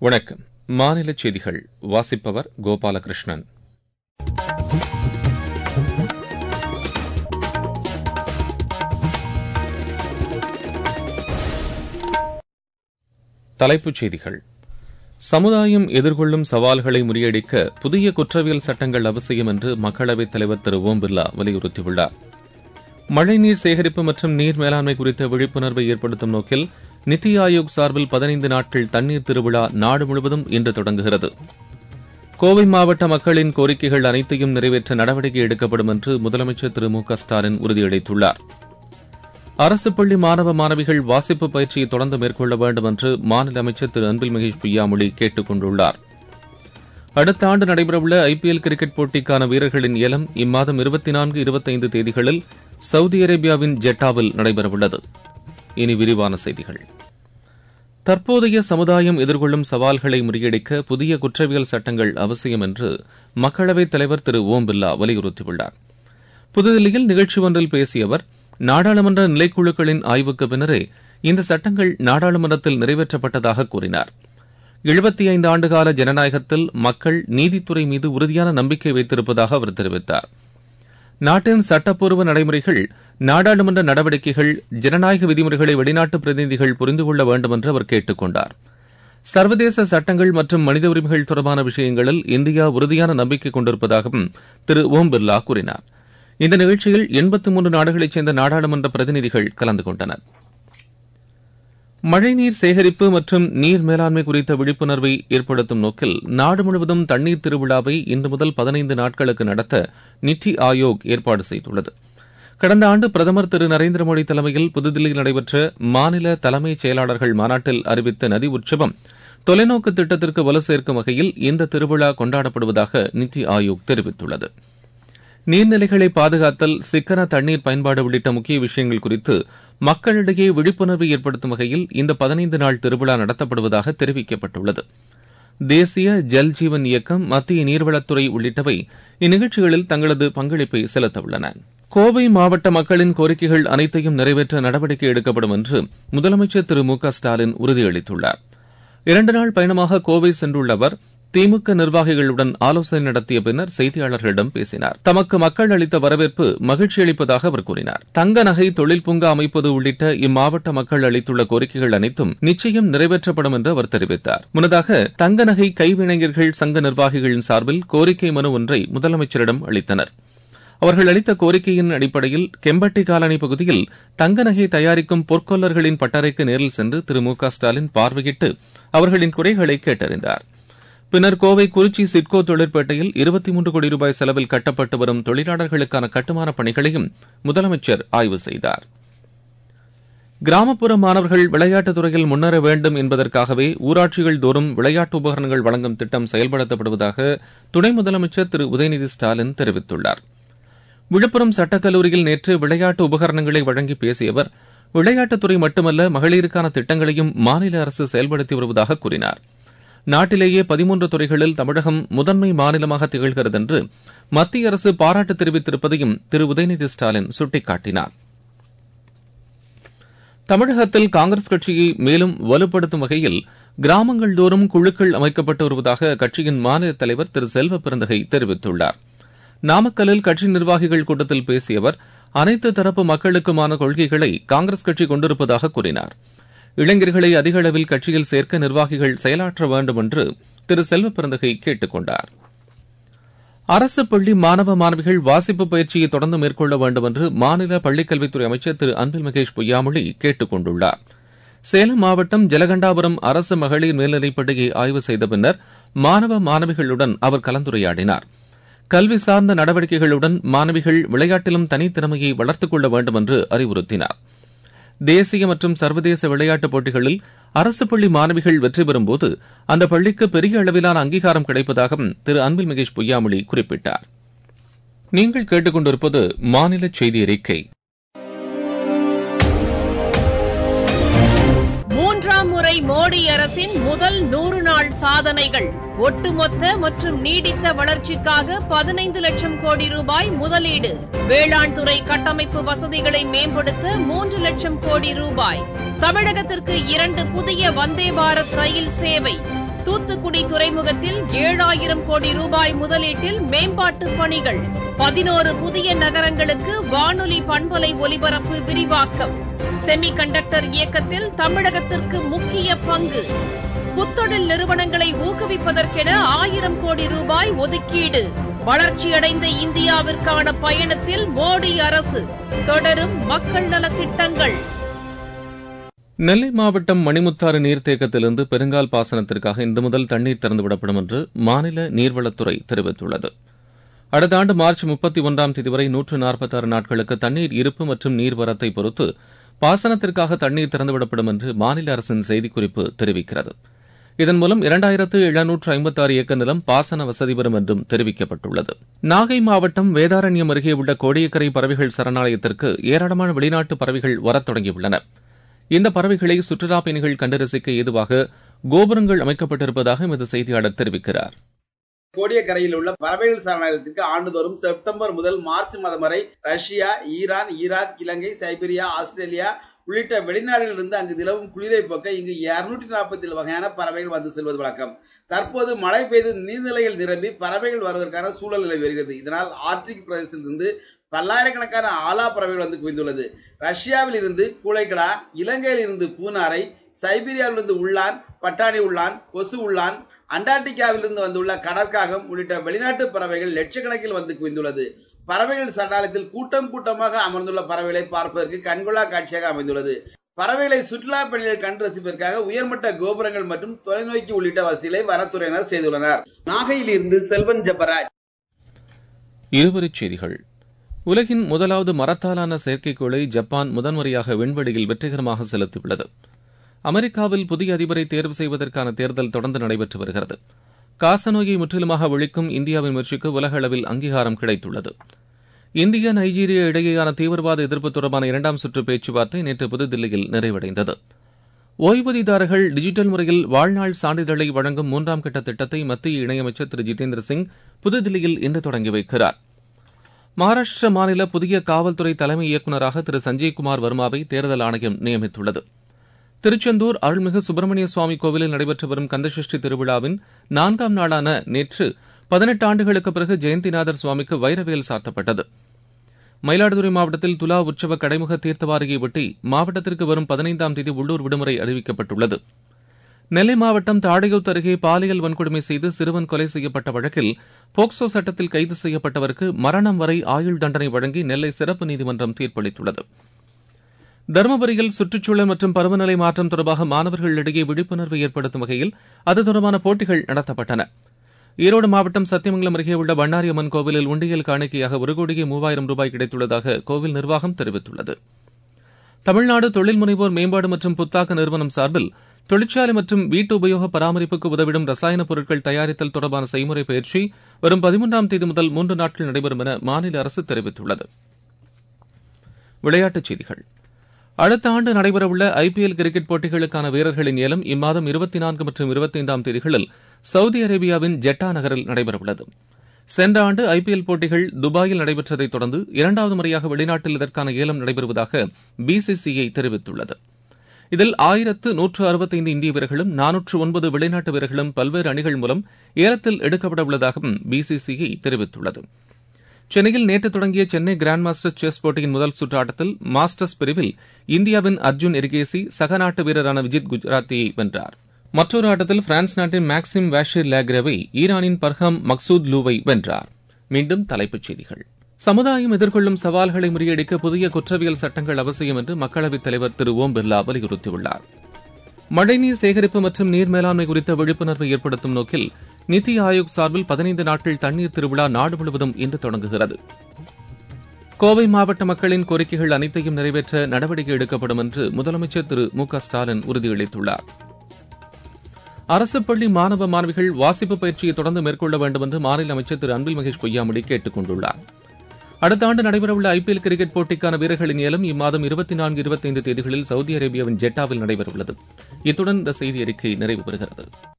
வணக்கம் மாநில செய்திகள் வாசிப்பவர் கோபாலகிருஷ்ணன் தலைப்புச் செய்திகள் சமுதாயம் எதிர்கொள்ளும் சவால்களை முறியடிக்க புதிய குற்றவியல் சட்டங்கள் அவசியம் என்று மக்களவைத் தலைவர் திரு ஓம் பிர்லா வலியுறுத்தியுள்ளார் மழைநீர் சேகரிப்பு மற்றும் நீர் மேலாண்மை குறித்த விழிப்புணர்வை ஏற்படுத்தும் நோக்கில் நித்தி ஆயோக் சார்பில் பதினைந்து நாட்கள் தண்ணீர் திருவிழா நாடு முழுவதும் இன்று தொடங்குகிறது கோவை மாவட்ட மக்களின் கோரிக்கைகள் அனைத்தையும் நிறைவேற்ற நடவடிக்கை எடுக்கப்படும் என்று முதலமைச்சர் திரு மு க ஸ்டாலின் உறுதியளித்துள்ளார் அரசு பள்ளி மாணவ மாணவிகள் வாசிப்பு பயிற்சியை தொடர்ந்து மேற்கொள்ள வேண்டும் என்று மாநில அமைச்சர் திரு அன்பில் மகேஷ் பொய்யாமொழி கேட்டுக் கொண்டுள்ளார் அடுத்த ஆண்டு நடைபெறவுள்ள ஐபிஎல் கிரிக்கெட் போட்டிக்கான வீரர்களின் ஏலம் இம்மாதம் இருபத்தி நான்கு இருபத்தைந்து தேதிகளில் சவுதி அரேபியாவின் ஜெட்டாவில் நடைபெறவுள்ளது இனி விரிவான செய்திகள் தற்போதைய சமுதாயம் எதிர்கொள்ளும் சவால்களை முறியடிக்க புதிய குற்றவியல் சட்டங்கள் அவசியம் என்று மக்களவைத் தலைவர் திரு ஓம் பிர்லா வலியுறுத்தியுள்ளார் புதுதில்லியில் நிகழ்ச்சி ஒன்றில் பேசிய அவர் நாடாளுமன்ற நிலைக்குழுக்களின் ஆய்வுக்கு பின்னரே இந்த சட்டங்கள் நாடாளுமன்றத்தில் நிறைவேற்றப்பட்டதாக கூறினார் எழுபத்தி ஐந்து ஆண்டுகால ஜனநாயகத்தில் மக்கள் நீதித்துறை மீது உறுதியான நம்பிக்கை வைத்திருப்பதாக அவர் தெரிவித்தார் நாட்டின் சட்டப்பூர்வ நடைமுறைகள் நாடாளுமன்ற நடவடிக்கைகள் ஜனநாயக விதிமுறைகளை வெளிநாட்டு பிரதிநிதிகள் புரிந்து கொள்ள வேண்டும் என்று அவர் கேட்டுக் கொண்டார் சர்வதேச சட்டங்கள் மற்றும் மனித உரிமைகள் தொடர்பான விஷயங்களில் இந்தியா உறுதியான நம்பிக்கை கொண்டிருப்பதாகவும் திரு ஓம் பிர்லா கூறினார் இந்த நிகழ்ச்சியில் எண்பத்தி மூன்று நாடுகளைச் சேர்ந்த நாடாளுமன்ற பிரதிநிதிகள் கலந்து கொண்டனர் மழைநீர் சேகரிப்பு மற்றும் நீர் மேலாண்மை குறித்த விழிப்புணர்வை ஏற்படுத்தும் நோக்கில் நாடு முழுவதும் தண்ணீர் திருவிழாவை இன்று முதல் பதினைந்து நாட்களுக்கு நடத்த நித்தி ஆயோக் ஏற்பாடு செய்துள்ளது கடந்த ஆண்டு பிரதமர் திரு நரேந்திர மோடி தலைமையில் புதுதில்லியில் நடைபெற்ற மாநில தலைமைச் செயலாளர்கள் மாநாட்டில் அறிவித்த நதி உற்சவம் தொலைநோக்கு திட்டத்திற்கு வலு சேர்க்கும் வகையில் இந்த திருவிழா கொண்டாடப்படுவதாக நித்தி ஆயோக் தெரிவித்துள்ளது நீர்நிலைகளை பாதுகாத்தல் சிக்கன தண்ணீர் பயன்பாடு உள்ளிட்ட முக்கிய விஷயங்கள் குறித்து மக்களிடையே விழிப்புணர்வை ஏற்படுத்தும் வகையில் இந்த பதினைந்து நாள் திருவிழா நடத்தப்படுவதாக தெரிவிக்கப்பட்டுள்ளது தேசிய ஜல் ஜீவன் இயக்கம் மத்திய நீர்வளத்துறை உள்ளிட்டவை இந்நிகழ்ச்சிகளில் தங்களது பங்களிப்பை செலுத்தவுள்ளன கோவை மாவட்ட மக்களின் கோரிக்கைகள் அனைத்தையும் நிறைவேற்ற நடவடிக்கை எடுக்கப்படும் என்று முதலமைச்சர் திரு மு க ஸ்டாலின் உறுதியளித்துள்ளார் இரண்டு நாள் பயணமாக கோவை சென்றுள்ள அவர் திமுக நிர்வாகிகளுடன் ஆலோசனை நடத்திய பின்னர் செய்தியாளர்களிடம் பேசினார் தமக்கு மக்கள் அளித்த வரவேற்பு மகிழ்ச்சி அளிப்பதாக அவர் கூறினார் தங்க நகை தொழில் பூங்கா அமைப்பது உள்ளிட்ட இம்மாவட்ட மக்கள் அளித்துள்ள கோரிக்கைகள் அனைத்தும் நிச்சயம் நிறைவேற்றப்படும் என்று அவர் தெரிவித்தார் முன்னதாக தங்க நகை கைவினைஞர்கள் சங்க நிர்வாகிகளின் சார்பில் கோரிக்கை மனு ஒன்றை முதலமைச்சரிடம் அளித்தனர் அவர்கள் அளித்த கோரிக்கையின் அடிப்படையில் கெம்பட்டி காலனி பகுதியில் தங்க நகை தயாரிக்கும் பொற்கொல்லர்களின் பட்டறைக்கு நேரில் சென்று திரு மு க ஸ்டாலின் பார்வையிட்டு அவர்களின் குறைகளை கேட்டறிந்தார் பின்னர் கோவை குறிச்சி சிட்கோ தொழிற்பேட்டையில் இருபத்தி மூன்று கோடி ரூபாய் செலவில் கட்டப்பட்டு வரும் தொழிலாளர்களுக்கான கட்டுமானப் பணிகளையும் முதலமைச்சர் ஆய்வு செய்தார் கிராமப்புற மாணவர்கள் விளையாட்டுத் துறையில் முன்னேற வேண்டும் என்பதற்காகவே ஊராட்சிகள் தோறும் விளையாட்டு உபகரணங்கள் வழங்கும் திட்டம் செயல்படுத்தப்படுவதாக துணை முதலமைச்சர் திரு உதயநிதி ஸ்டாலின் தெரிவித்துள்ளார் விழுப்புரம் சட்டக்கல்லூரியில் நேற்று விளையாட்டு உபகரணங்களை வழங்கி பேசிய அவர் விளையாட்டுத்துறை மட்டுமல்ல மகளிருக்கான திட்டங்களையும் மாநில அரசு செயல்படுத்தி வருவதாக கூறினார் நாட்டிலேயே பதிமூன்று துறைகளில் தமிழகம் முதன்மை மாநிலமாக திகழ்கிறது என்று மத்திய அரசு பாராட்டு தெரிவித்திருப்பதையும் திரு உதயநிதி ஸ்டாலின் சுட்டிக்காட்டினார் தமிழகத்தில் காங்கிரஸ் கட்சியை மேலும் வலுப்படுத்தும் வகையில் கிராமங்கள் தோறும் குழுக்கள் அமைக்கப்பட்டு வருவதாக அக்கட்சியின் மாநில தலைவர் திரு செல்வ பிறந்தகை தெரிவித்துள்ளார் நாமக்கல்லில் கட்சி நிர்வாகிகள் கூட்டத்தில் பேசிய அவர் அனைத்து தரப்பு மக்களுக்குமான கொள்கைகளை காங்கிரஸ் கட்சி கொண்டிருப்பதாக கூறினார் இளைஞர்களை அதிக அளவில் கட்சியில் சேர்க்க நிர்வாகிகள் செயலாற்ற வேண்டும் என்று திரு செல்வ பிறந்தகை கேட்டுக் கொண்டார் அரசு பள்ளி மாணவ மாணவிகள் வாசிப்பு பயிற்சியை தொடர்ந்து மேற்கொள்ள வேண்டும் என்று மாநில பள்ளிக்கல்வித்துறை அமைச்சர் திரு அன்பில் மகேஷ் பொய்யாமொழி கேட்டுக் கொண்டுள்ளார் சேலம் மாவட்டம் ஜலகண்டாபுரம் அரசு மகளிர் மேல்நிலைப்பள்ளியை ஆய்வு செய்த பின்னர் மாணவ மாணவிகளுடன் அவர் கலந்துரையாடினார் கல்வி சார்ந்த நடவடிக்கைகளுடன் மாணவிகள் விளையாட்டிலும் தனித்திறமையை வளர்த்துக் கொள்ள வேண்டும் என்று அறிவுறுத்தினார் தேசிய மற்றும் சர்வதேச விளையாட்டுப் போட்டிகளில் அரசு பள்ளி மாணவிகள் வெற்றி பெறும்போது அந்த பள்ளிக்கு பெரிய அளவிலான அங்கீகாரம் கிடைப்பதாகவும் திரு அன்பில் மகேஷ் பொய்யாமொழி குறிப்பிட்டார் நீங்கள் கேட்டுக்கொண்டிருப்பது மாநில செய்தி அறிக்கை மூன்றாம் முறை மோடி அரசின் முதல் நூறு நாள் சாதனைகள் ஒட்டுமொத்த மற்றும் நீடித்த வளர்ச்சிக்காக பதினைந்து லட்சம் கோடி ரூபாய் முதலீடு வேளாண் துறை கட்டமைப்பு வசதிகளை மேம்படுத்த மூன்று லட்சம் கோடி ரூபாய் தமிழகத்திற்கு இரண்டு புதிய வந்தே பாரத் ரயில் சேவை தூத்துக்குடி துறைமுகத்தில் ஏழாயிரம் கோடி ரூபாய் முதலீட்டில் மேம்பாட்டு பணிகள் பதினோரு புதிய நகரங்களுக்கு வானொலி பண்பலை ஒலிபரப்பு விரிவாக்கம் செமி கண்டக்டர் இயக்கத்தில் தமிழகத்திற்கு முக்கிய பங்கு புத்தொழில் நிறுவனங்களை ஊக்குவிப்பதற்கென ஆயிரம் கோடி ரூபாய் ஒதுக்கீடு வளர்ச்சியடைந்த இந்தியாவிற்கான பயணத்தில் மோடி அரசு தொடரும் மக்கள் நலத்திட்டங்கள் நெல்லை மாவட்டம் மணிமுத்தாறு நீர்த்தேக்கத்திலிருந்து பெருங்கால் பாசனத்திற்காக இன்று முதல் தண்ணீர் திறந்துவிடப்படும் என்று மாநில நீர்வளத்துறை தெரிவித்துள்ளது அடுத்த ஆண்டு மார்ச் முப்பத்தி ஒன்றாம் தேதி வரை நூற்று நாற்பத்தாறு நாட்களுக்கு தண்ணீர் இருப்பு மற்றும் நீர்வரத்தை பொறுத்து பாசனத்திற்காக தண்ணீர் திறந்துவிடப்படும் என்று மாநில அரசின் செய்திக்குறிப்பு தெரிவிக்கிறது இதன் மூலம் இரண்டாயிரத்து எழுநூற்று ஐம்பத்தாறு ஏக்கர் நிலம் பாசன வசதி பெறும் என்றும் தெரிவிக்கப்பட்டுள்ளது நாகை மாவட்டம் வேதாரண்யம் அருகே உள்ள கோடியக்கரை பறவைகள் சரணாலயத்திற்கு ஏராளமான வெளிநாட்டு பறவைகள் வரத் தொடங்கியுள்ளன இந்த பறவைகளை சுற்றுலா பயணிகள் கண்டு ரசிக்க ஏதுவாக கோபுரங்கள் அமைக்கப்பட்டிருப்பதாக எமது செய்தியாளர் தெரிவிக்கிறார் கோடியக்கரையில் உள்ள பறவைகள் சரணாலயத்திற்கு ஆண்டுதோறும் செப்டம்பர் முதல் மார்ச் மாதம் வரை Russia Iran Iraq Ilangai Siberia Australia உள்ளிட்ட வெளிநாடுகளிலிருந்து அங்கு நிலவும் குளிரை போக்க இங்கு இருநூற்றி நாற்பத்தி ஏழு வகையான பறவைகள் வந்து செல்வது வழக்கம் தற்போது மழை பெய்து நீர்நிலைகள் நிரம்பி பறவைகள் வருவதற்கான சூழல் நிலை வருகிறது இதனால் ஆர்டிக் பிரதேசத்திலிருந்து பல்லாயிரக்கணக்கான ஆலா பறவைகள் வந்து குவிந்துள்ளது ரஷ்யாவில் இருந்து கூளைகளா இலங்கையில் இருந்து பூனாரை சைபீரியாவிலிருந்து உள்ளான் பட்டாணி உள்ளான் கொசு உள்ளான் அண்டார்டிகாவிலிருந்து வந்துள்ள கடற்காகம் உள்ளிட்ட வெளிநாட்டு பறவைகள் லட்சக்கணக்கில் வந்து குவிந்துள்ளது பறவைகள் சரணாலயத்தில் கூட்டம் கூட்டமாக அமர்ந்துள்ள பறவைகளை பார்ப்பதற்கு கண்கொள்ளா காட்சியாக அமைந்துள்ளது பறவைகளை சுற்றுலா பயணிகள் கண்டு ரசிப்பதற்காக உயர்மட்ட கோபுரங்கள் மற்றும் தொலைநோக்கி உள்ளிட்ட வசதிகளை வனத்துறையினர் செய்துள்ளனர் நாகையில் இருந்து செல்வன் ஜபராஜ் இருவரிச் செய்திகள் உலகின் முதலாவது மரத்தாலான செயற்கைக்கோளை ஜப்பான் முதன்முறையாக விண்வெளியில் வெற்றிகரமாக செலுத்தியுள்ளது அமெரிக்காவில் புதிய அதிபரை தேர்வு செய்வதற்கான தேர்தல் தொடர்ந்து நடைபெற்று வருகிறது காசநோயை முற்றிலுமாக ஒழிக்கும் இந்தியாவின் முயற்சிக்கு உலக அளவில் அங்கீகாரம் கிடைத்துள்ளது இந்தியா நைஜீரியா இடையேயான தீவிரவாத எதிர்ப்பு தொடர்பான இரண்டாம் சுற்று பேச்சுவார்த்தை நேற்று புதுதில்லியில் நிறைவடைந்தது ஓய்வூதியதாரர்கள் டிஜிட்டல் முறையில் வாழ்நாள் சான்றிதழை வழங்கும் மூன்றாம் கட்ட திட்டத்தை மத்திய இணையமைச்சர் திரு ஜிதேந்திர சிங் புதுதில்லியில் இன்று தொடங்கி வைக்கிறார் மகாராஷ்டிர மாநில புதிய காவல்துறை தலைமை இயக்குநராக திரு சஞ்சய்குமார் வர்மாவை தேர்தல் ஆணையம் நியமித்துள்ளது திருச்செந்தூர் அருள்மிகு சுப்பிரமணிய சுவாமி கோவிலில் நடைபெற்று வரும் கந்தசஷ்டி திருவிழாவின் நான்காம் நாளான நேற்று பதினெட்டு ஆண்டுகளுக்கு பிறகு ஜெயந்திநாதர் சுவாமிக்கு வைரவேல் சாத்தப்பட்டது மயிலாடுதுறை மாவட்டத்தில் துலா உற்சவ கடைமுக தீர்த்தவாரியை ஒட்டி மாவட்டத்திற்கு வரும் பதினைந்தாம் தேதி உள்ளூர் விடுமுறை அறிவிக்கப்பட்டுள்ளது நெல்லை மாவட்டம் தாடையூத் அருகே பாலியல் வன்கொடுமை செய்து சிறுவன் கொலை செய்யப்பட்ட வழக்கில் போக்சோ சட்டத்தில் கைது செய்யப்பட்டவருக்கு மரணம் வரை ஆயுள் தண்டனை வழங்கி நெல்லை சிறப்பு நீதிமன்றம் தீர்ப்பளித்துள்ளது தருமபுரியில் சுற்றுச்சூழல் மற்றும் பருவநிலை மாற்றம் தொடர்பாக மாணவர்களிடையே விழிப்புணர்வு ஏற்படுத்தும் வகையில் அது தொடர்பான போட்டிகள் நடத்தப்பட்டன ஈரோடு மாவட்டம் சத்தியமங்கலம் அருகே உள்ள வண்ணாரியம்மன் கோவிலில் உண்டியல் காணிக்கையாக ஒரு கோடியே மூவாயிரம் ரூபாய் கிடைத்துள்ளதாக கோவில் நிர்வாகம் தெரிவித்துள்ளது தமிழ்நாடு தொழில் முனைவோர் மேம்பாடு மற்றும் புத்தாக்க நிறுவனம் சார்பில் தொழிற்சாலை மற்றும் வீட்டு உபயோக பராமரிப்புக்கு உதவிடும் ரசாயன பொருட்கள் தயாரித்தல் தொடர்பான செய்முறை பயிற்சி வரும் பதிமூன்றாம் தேதி முதல் மூன்று நாட்கள் நடைபெறும் என மாநில அரசு தெரிவித்துள்ளது விளையாட்டுச் செய்திகள் அடுத்த ஆண்டு நடைபெறவுள்ள ஐபிஎல் கிரிக்கெட் போட்டிகளுக்கான வீரர்களின் ஏலம் இம்மாதம் இருபத்தி நான்கு மற்றும் இருபத்தைந்தாம் தேதிகளில் சவுதி அரேபியாவின் ஜெட்டா நகரில் நடைபெறவுள்ளது சென்ற ஆண்டு ஐபிஎல் போட்டிகள் துபாயில் நடைபெற்றதைத் தொடர்ந்து இரண்டாவது முறையாக வெளிநாட்டில் இதற்கான ஏலம் நடைபெறுவதாக பிசிசிஐ தெரிவித்துள்ளது இதில் ஆயிரத்து நூற்று அறுபத்தைந்து இந்திய வீரர்களும் நானூற்று ஒன்பது வெளிநாட்டு வீரர்களும் பல்வேறு அணிகள் மூலம் ஏலத்தில் எடுக்கப்பட உள்ளதாகவும் பிசிசிஐ தெரிவித்துள்ளது சென்னையில் நேற்று தொடங்கிய சென்னை கிராண்ட் மாஸ்டர்ஸ் செஸ் போட்டியின் முதல் சுற்று ஆட்டத்தில் மாஸ்டர்ஸ் பிரிவில் இந்தியாவின் அர்ஜுன் எரிகேசி சக நாட்டு வீரரான விஜித் குஜராத்தியை வென்றார் மற்றொரு ஆட்டத்தில் பிரான்ஸ் நாட்டின் மேக்சிம் வேஷிர் லேக்ரேவை ஈரானின் பர்ஹாம் மக்சூத் லூவை வென்றார் மீண்டும் தலைப்புச் செய்திகள் சமுதாயம் எதிர்கொள்ளும் சவால்களை முறியடிக்க புதிய குற்றவியல் சட்டங்கள் அவசியம் என்று மக்களவைத் தலைவர் திரு ஓம் பிர்லா வலியுறுத்தியுள்ளார் மழைநீர் சேகரிப்பு மற்றும் நீர் மேலாண்மை குறித்த விழிப்புணர்வை ஏற்படுத்தும் நோக்கில் நித்தி ஆயோக் சார்பில் பதினைந்து நாட்கள் தண்ணீர் திருவிழா நாடு முழுவதும் இன்று தொடங்குகிறது கோவை மாவட்ட மக்களின் கோரிக்கைகள் அனைத்தையும் நிறைவேற்ற நடவடிக்கை எடுக்கப்படும் என்று முதலமைச்சர் திரு மு க ஸ்டாலின் உறுதியளித்துள்ளார் அரசு பள்ளி மாணவ மாணவிகள் வாசிப்பு பயிற்சியை தொடர்ந்து மேற்கொள்ள வேண்டும் என்று மாநில அமைச்சர் திரு அன்பில் மகேஷ் பொய்யாமொழி கேட்டுக் கொண்டுள்ளார் அடுத்த ஆண்டு நடைபெறவுள்ள ஐபிஎல் கிரிக்கெட் போட்டிக்கான வீரர்களின் ஏலம் இம்மாதம் இருபத்தி நான்கு இருபத்தைந்து தேதிகளில் சவுதி அரேபியாவின் ஜெட்டாவில் நடைபெறவுள்ளது இத்துடன் இந்த செய்தி அறிக்கை நிறைவு பெறுகிறது